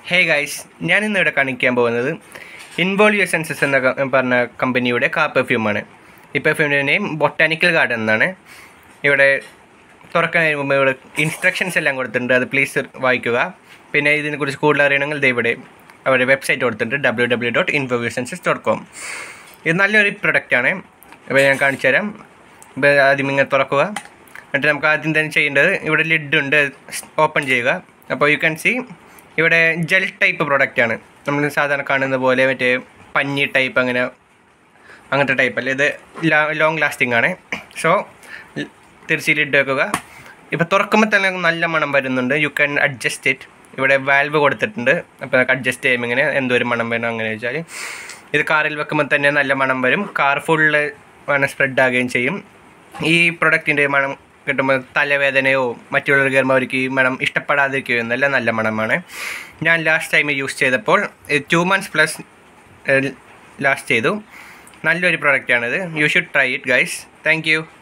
hey guys ഞാൻ ഇന്ന് ഇവിടെ കാണിക്കാൻ പോകുന്നത് ഇൻവോൾവ് സെൻസസ് എന്ന ക- പറഞ്ഞ കമ്പനിയുടെ കാർ പെർഫ്യൂമാണ് ഈ പെർഫ്യൂമിൻ്റെ നെയിം ബൊട്ടാനിക്കൽ ഗാർഡൻ എന്നാണ് ഇവിടെ തുറക്കാൻ മുമ്പ് ഇവിടെ ഇൻസ്ട്രക്ഷൻസ് എല്ലാം കൊടുത്തിട്ടുണ്ട് അത് പ്ലീസ് വായിക്കുക പിന്നെ ഇതിനെക്കുറിച്ച് കൂടുതൽ അറിയണമെങ്കിൽ ദേ ഇവിടെ അവരുടെ വെബ്സൈറ്റ് കൊടുത്തിട്ടുണ്ട് W W dot involve senses dot com ഇത് നല്ലൊരു പ്രൊഡക്റ്റാണ് ഇപ്പോൾ ഞാൻ കാണിച്ചു തരാം ഇപ്പോൾ ആദ്യം ഇങ്ങനെ തുറക്കുക എന്നിട്ട് നമുക്ക് ആദ്യം തന്നെ ചെയ്യേണ്ടത് ഇവിടെ ലിഡ് ഉണ്ട് ഓപ്പൺ ചെയ്യുക അപ്പോൾ യു ക്യാൻ സി ഇവിടെ ജെൽ ടൈപ്പ് പ്രൊഡക്റ്റാണ് നമ്മൾ സാധാരണ കാണുന്ന പോലെ മറ്റേ പഞ്ഞി ടൈപ്പ് അങ്ങനെ അങ്ങനത്തെ ടൈപ്പ് അല്ല ഇത് ലോങ് ലാസ്റ്റിംഗ് ആണ് സോ തിരിച്ച് ലിഡ് വെക്കുക ഇപ്പോൾ തുറക്കുമ്പോൾ തന്നെ നല്ല മണം വരുന്നുണ്ട് യു ക്യാൻ അഡ്ജസ്റ്റ് ഇറ്റ് ഇവിടെ വാൽവ് കൊടുത്തിട്ടുണ്ട് അപ്പോൾ നമുക്ക് അഡ്ജസ്റ്റ് ചെയ്യുമ്പോൾ ഇങ്ങനെ എന്തോരം മണം വരണം അങ്ങനെ വെച്ചാൽ ഇത് കാറിൽ വെക്കുമ്പോൾ തന്നെ നല്ല മണം വരും കാർ ഫുള്ള് മണം സ്പ്രെഡ് ആകുകയും ചെയ്യും ഈ പ്രൊഡക്റ്റിൻ്റെ മണം കിട്ടുമ്പോൾ തലവേദനയോ മറ്റുള്ളവർ കയറുമ്പോൾ അവർക്ക് ഈ മണം ഇഷ്ടപ്പെടാതിരിക്കുകയോ എന്നല്ല നല്ല മണമാണ് ഞാൻ ലാസ്റ്റ് ടൈം യൂസ് ചെയ്തപ്പോൾ ടു മന്ത്സ് പ്ലസ് ലാസ്റ്റ് ചെയ്തു നല്ലൊരു പ്രൊഡക്റ്റാണിത് you should try it guys thank U